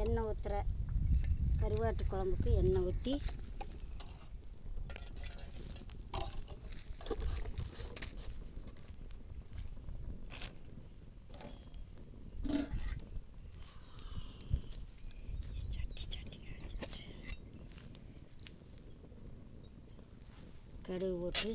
எண்ணெய் ஊற்றுற கருவாட்டு குழம்புக்கு எண்ணெய் ஊற்றி கடுகு போட்டு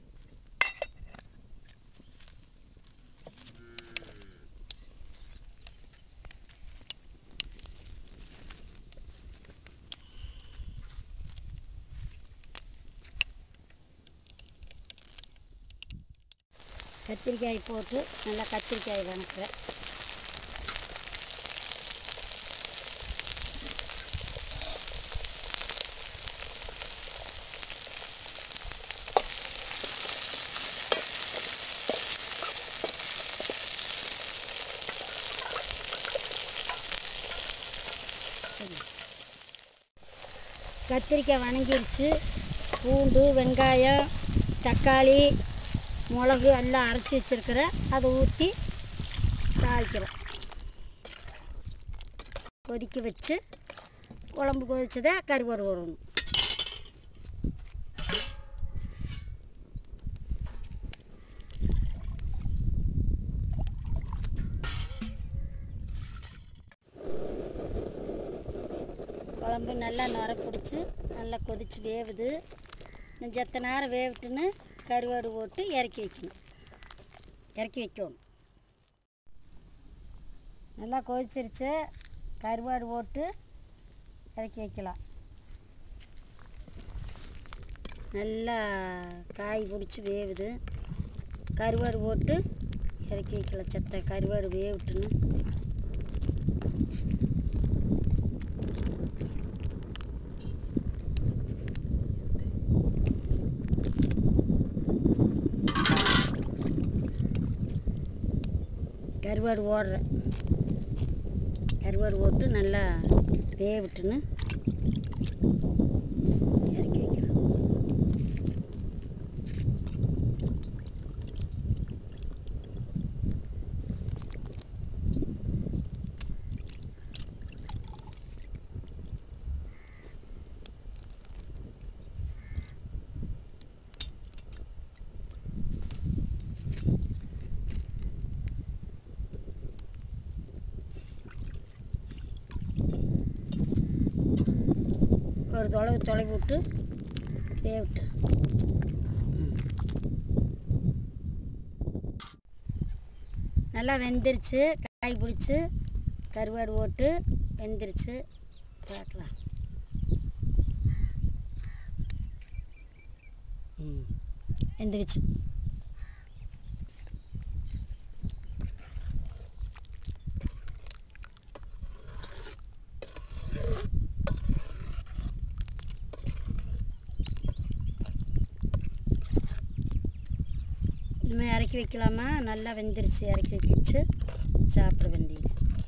கத்திரிக்காய் போட்டு நல்லா கத்திரிக்காய் வணக்குறேன் கத்திரிக்காய் வணங்கிருச்சு பூண்டு வெங்காயம் தக்காளி மிளகு எல்லாம் அரைச்சி வச்சுருக்கிறேன் அதை ஊற்றி தாளிக்கிறேன் கொதிக்க வச்சு குழம்பு கொதிச்சதை கருவாடு வரணும் குழம்பு நல்லா நுர பிடிச்சி நல்லா கொதிச்சு வேவுது இன்னும் செத்த நேரம் வேவிட்டுன்னு கருவாடு போட்டு இறக்கி வைக்கணும் இறக்கி வைக்கணும் நல்லா கொதிச்சிருச்சு கருவாடு போட்டு இறக்கி வைக்கலாம் நல்லா காய் பிடிச்சி வேவுது கருவாடு போட்டு இறக்கி வைக்கலாம் செத்த கருவாடு வேவிட்டுன்னு கருவாடு ஓடுறேன் கருவாடு போட்டு நல்லா வேவிட்டுன்னு இறக்கி வைக்கிறேன் ஒரு தொலைவு தொலைவு விட்டு வேவிட்டு நல்லா வெந்துருச்சு காய் பிடிச்சி கருவாடு போட்டு வெந்துருச்சு பார்க்கலாம் ம் வெந்துருச்சு இனிமேல் இறக்கி வைக்கலாமா நல்லா வெந்துருச்சு இறக்கி வச்சு சாப்பிட வேண்டியது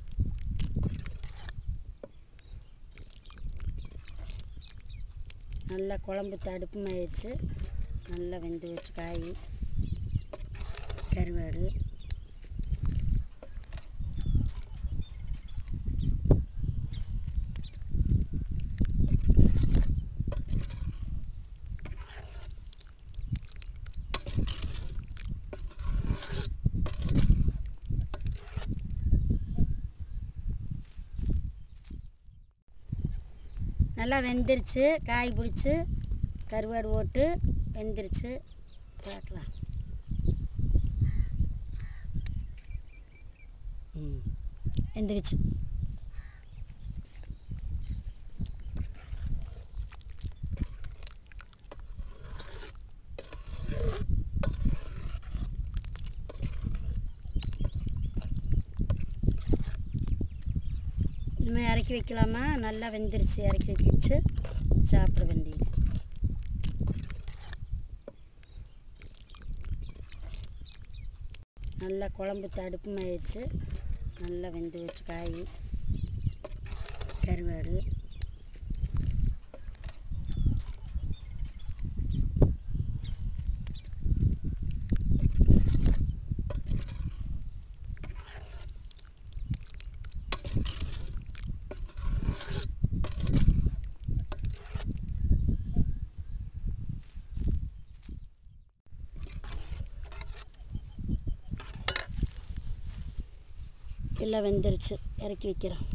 நல்லா குழம்பு தடுப்புமாயிருச்சு நல்லா வெந்து வச்சு காய் கருவாடு நல்லா வெந்துருச்சு காய் பிடிச்சி கருவாடு போட்டு வெந்துருச்சு பார்க்கலாம் ம் வெந்துருச்சு இனிமேல் இறக்கி வைக்கலாமா நல்லா வெந்துருச்சு இறக்கி வச்சு சாப்பிட வேண்டியது நல்லா குழம்பு தடுப்புமாயிருச்சு நல்லா வெந்து வச்சு காய் கருவாடு எல்லாம் வெந்துருச்சு இறக்கி வைக்கிறோம்